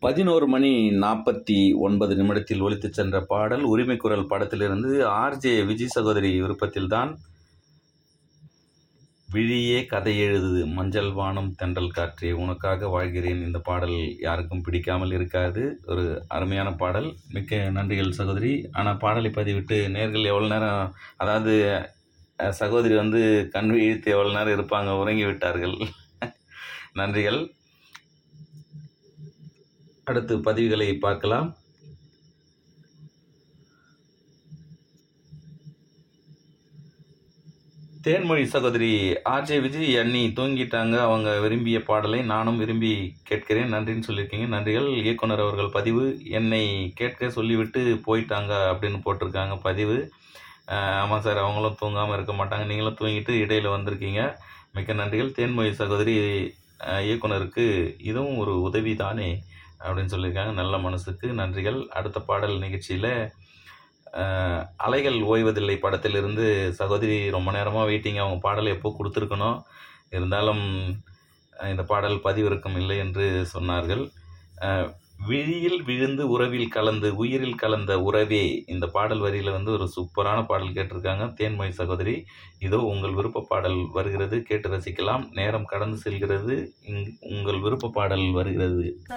பதினோரு மணி நாற்பத்தி ஒன்பது நிமிடத்தில் ஒலித்துச் சென்ற பாடல் உரிமை குரல் படத்திலிருந்து ஆர்ஜே விஜய் சகோதரி விருப்பத்தில்தான் விழியே கதை எழுதுது மஞ்சள் வானம் தென்றல் காற்றே உனக்காக வாழ்கிறேன் இந்த பாடல் யாருக்கும் பிடிக்காமல் இருக்காது ஒரு அருமையான பாடல் மிக்க நன்றிகள் சகோதரி ஆனால் பாடலை பதிவிட்டு நேர்கள் எவ்வளோ நேரம் அதாவது அஹ், சகோதரி வந்து கண் இழுத்து எவ்வளோ நேரம் இருப்பாங்க உறங்கி விட்டார்கள் நன்றிகள் அடுத்து பதிவுகளை பார்க்கலாம் தேன்மொழி சகோதரி ஆர்ஜே விஜய் அண்ணி தூங்கிட்டாங்க அவங்க விரும்பிய பாடலை நானும் விரும்பி கேட்கிறேன் நன்றின்னு சொல்லியிருக்கீங்க நன்றிகள் இயக்குனர் அவர்கள் பதிவு என்னை கேட்க சொல்லிவிட்டு போயிட்டாங்க அப்படின்னு போட்டிருக்காங்க பதிவு அஹ் ஆமாம் சார் அவங்களும் தூங்காமல் இருக்க மாட்டாங்க நீங்களும் தூங்கிட்டு இடையில வந்திருக்கீங்க மிக்க நன்றிகள் தேன்மொழி சகோதரி அஹ் இயக்குனருக்கு இதுவும் ஒரு உதவி தானே அப்படின்னு சொல்லியிருக்காங்க நல்ல மனசுக்கு நன்றிகள் அடுத்த பாடல் நிகழ்ச்சியில் அஹ், அலைகள் ஓய்வதில்லை படத்திலிருந்து சகோதரி ரொம்ப நேரமாக வெயிட்டிங் அவங்க பாடலை எப்போ கொடுத்துருக்கணும் இருந்தாலும் அஹ், இந்த பாடல் பதிவிறக்கம் இல்லை என்று சொன்னார்கள் அஹ், விழியில் விழுந்து உறவில் கலந்து உயிரில் கலந்த உறவே இந்த பாடல் வரியில் வந்து ஒரு சூப்பரான பாடல் கேட்டிருக்காங்க தேன்மொழி சகோதரி இதோ உங்கள் விருப்ப பாடல் வருகிறது கேட்டு ரசிக்கலாம் நேரம் கடந்து செல்கிறது இங் உங்கள் விருப்ப பாடல் வருகிறது